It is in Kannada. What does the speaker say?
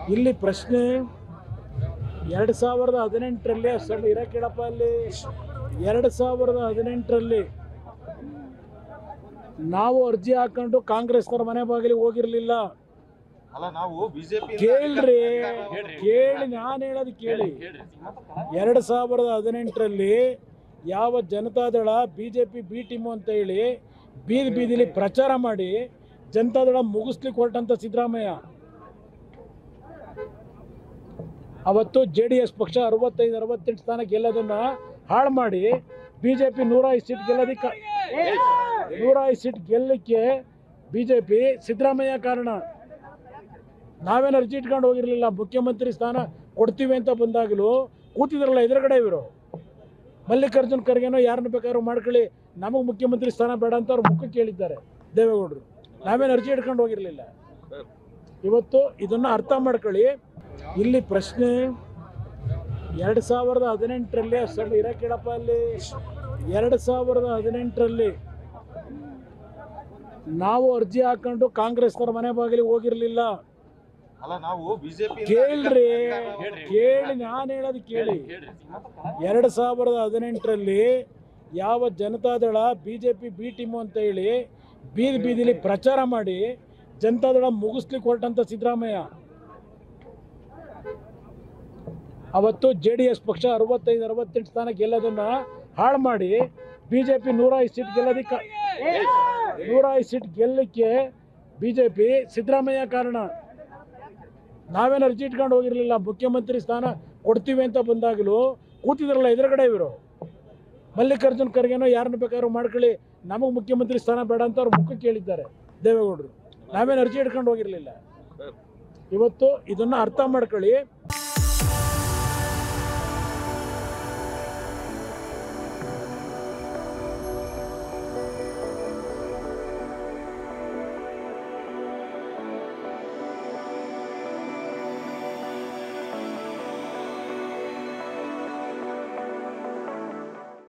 ಇಲ್ಲಿ ಪ್ರಶ್ನೆ ಎರಡು ಸಾವಿರದ ಹದಿನೆಂಟರಲ್ಲಿ ಸ್ವಲ್ಪ ಇರ ಕೇಳಪ್ಪ ಅಲ್ಲಿ ಎರಡು ಸಾವಿರದ ಹದಿನೆಂಟರಲ್ಲಿ ನಾವು ಅರ್ಜಿ ಹಾಕೊಂಡು ಕಾಂಗ್ರೆಸ್ನವ್ರ ಮನೆ ಬಾಗಿಲಿಗೆ ಹೋಗಿರಲಿಲ್ಲ ಅಲ್ಲ ನಾವು ಬಿಜೆಪಿ ಕೇಳ್ರಿ ಕೇಳಿ ನಾನು ಹೇಳೋದು ಕೇಳಿ ಎರಡು ಸಾವಿರದ ಹದಿನೆಂಟರಲ್ಲಿ ಯಾವ Janata Dal B J P B team ಅಂತ ಹೇಳಿ ಬೀದಿ ಬೀದಿಲಿ ಪ್ರಚಾರ ಮಾಡಿ ಜನತಾದಳ ಮುಗಿಸ್ಲಿಕ್ಕೆ ಹೊರಟಂತ ಸಿದ್ದರಾಮಯ್ಯ ಅವತ್ತು ಜೆ ಡಿ ಎಸ್ ಪಕ್ಷ ಅರವತ್ತೈದು ಅರವತ್ತೆಂಟು ಸ್ಥಾನ ಗೆಲ್ಲೋದನ್ನ ಹಾಳು ಮಾಡಿ ಬಿ ಜೆ ಪಿ ನೂರ ಐದು ಸೀಟ್ ಗೆಲ್ಲೋದಕ್ಕೆ ನೂರ ಐದು ಸೀಟ್ ಗೆಲ್ಲಕ್ಕೆ ಬಿ ಜೆ ಪಿ ಸಿದ್ದರಾಮಯ್ಯ ಕಾರಣ ನಾವೇನು ಅರ್ಜಿ ಇಟ್ಕೊಂಡು ಹೋಗಿರಲಿಲ್ಲ ಮುಖ್ಯಮಂತ್ರಿ ಸ್ಥಾನ ಕೊಡ್ತೀವಿ ಅಂತ ಬಂದಾಗಲೂ ಕೂತಿದ್ರಲ್ಲ ಎದುರುಗಡೆ ಇವರು ಮಲ್ಲಿಕಾರ್ಜುನ್ ಖರ್ಗೆನೋ ಯಾರನ್ನ ಬೇಕಾದ್ರೂ ಮಾಡ್ಕೊಳ್ಳಿ ನಮಗೆ ಮುಖ್ಯಮಂತ್ರಿ ಸ್ಥಾನ ಬೇಡ ಅಂತ ಅವ್ರು ಮುಖಕ್ಕೆ ಕೇಳಿದ್ದಾರೆ ದೇವೇಗೌಡರು ನಾವೇನು ಅರ್ಜಿ ಇಟ್ಕೊಂಡು ಹೋಗಿರಲಿಲ್ಲ ಇವತ್ತು ಇದನ್ನು ಅರ್ಥ ಮಾಡ್ಕೊಳ್ಳಿ ಇಲ್ಲಿ ಪ್ರಶ್ನೆ ಎರಡು ಸಾವಿರದ ಹದಿನೆಂಟರಲ್ಲಿ ಸ್ವಲ್ಪ ಇರ ಕೇಳಪ್ಪ ಅಲ್ಲಿ ಎರಡು ಸಾವಿರದ ಹದಿನೆಂಟರಲ್ಲಿ ನಾವು ಅರ್ಜಿ ಹಾಕೊಂಡು ಕಾಂಗ್ರೆಸ್ನವ್ರ ಮನೆ ಬಾಗಿಲಿಗೆ ಹೋಗಿರಲಿಲ್ಲ ಅಲ್ಲ ನಾವು ಬಿಜೆಪಿ ಕೇಳ್ರಿ ಕೇಳಿ ನಾನು ಹೇಳೋದು ಕೇಳಿ ಎರಡು ಸಾವಿರದ ಹದಿನೆಂಟರಲ್ಲಿ ಯಾವ Janata Dal B J P B team ಅಂತ ಹೇಳಿ ಬೀದಿ ಬೀದಿಲಿ ಪ್ರಚಾರ ಮಾಡಿ ಜನತಾದಳ ಮುಗಿಸ್ಲಿಕ್ಕೆ ಹೊರಟಂತ ಸಿದ್ದರಾಮಯ್ಯ ಅವತ್ತು ಜೆ ಡಿ ಎಸ್ ಪಕ್ಷ ಅರವತ್ತೈದು ಅರವತ್ತೆಂಟು ಸ್ಥಾನ ಗೆಲ್ಲೋದನ್ನ ಹಾಳು ಮಾಡಿ ಬಿ ಜೆ ಪಿ ನೂರ ಐದು ಸೀಟ್ ಗೆಲ್ಲೋದಕ್ಕೆ ನೂರ ಐದು ಸೀಟ್ ಗೆಲ್ಲಕ್ಕೆ ಬಿ ಜೆ ಪಿ ಸಿದ್ದರಾಮಯ್ಯ ಕಾರಣ ನಾವೇನು ಅರ್ಜಿ ಇಟ್ಕೊಂಡು ಹೋಗಿರಲಿಲ್ಲ ಮುಖ್ಯಮಂತ್ರಿ ಸ್ಥಾನ ಕೊಡ್ತೀವಿ ಅಂತ ಬಂದಾಗಲೂ ಕೂತಿದ್ರಲ್ಲ ಎದುರುಗಡೆ ಇವರು ಮಲ್ಲಿಕಾರ್ಜುನ್ ಖರ್ಗೆನೋ ಯಾರನ್ನ ಬೇಕಾದ್ರೂ ಮಾಡ್ಕೊಳ್ಳಿ ನಮಗೆ ಮುಖ್ಯಮಂತ್ರಿ ಸ್ಥಾನ ಬೇಡ ಅಂತ ಅವ್ರು ಮುಖಕ್ಕೆ ಕೇಳಿದ್ದಾರೆ ದೇವೇಗೌಡರು ನಾವೇನು ಅರ್ಜಿ ಇಟ್ಕೊಂಡು ಹೋಗಿರಲಿಲ್ಲ ಇವತ್ತು ಇದನ್ನು ಅರ್ಥ ಮಾಡ್ಕೊಳ್ಳಿ